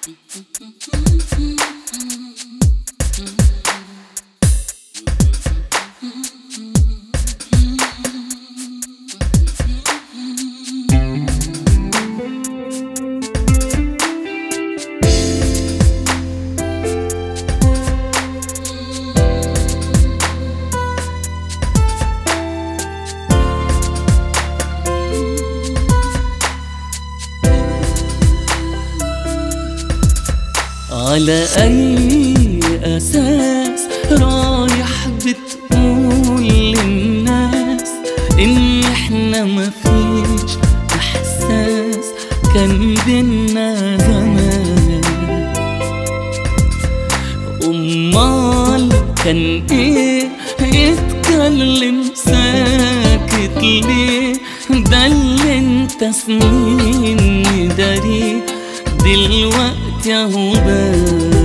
على أي أساس رايح بتقول للناس إن إحنا مفيش إحساس كان بينا زمان أمال كان إيه يتكلم ساكت ليه ده اللي انت سنين مداريه دلوقتي اهو بان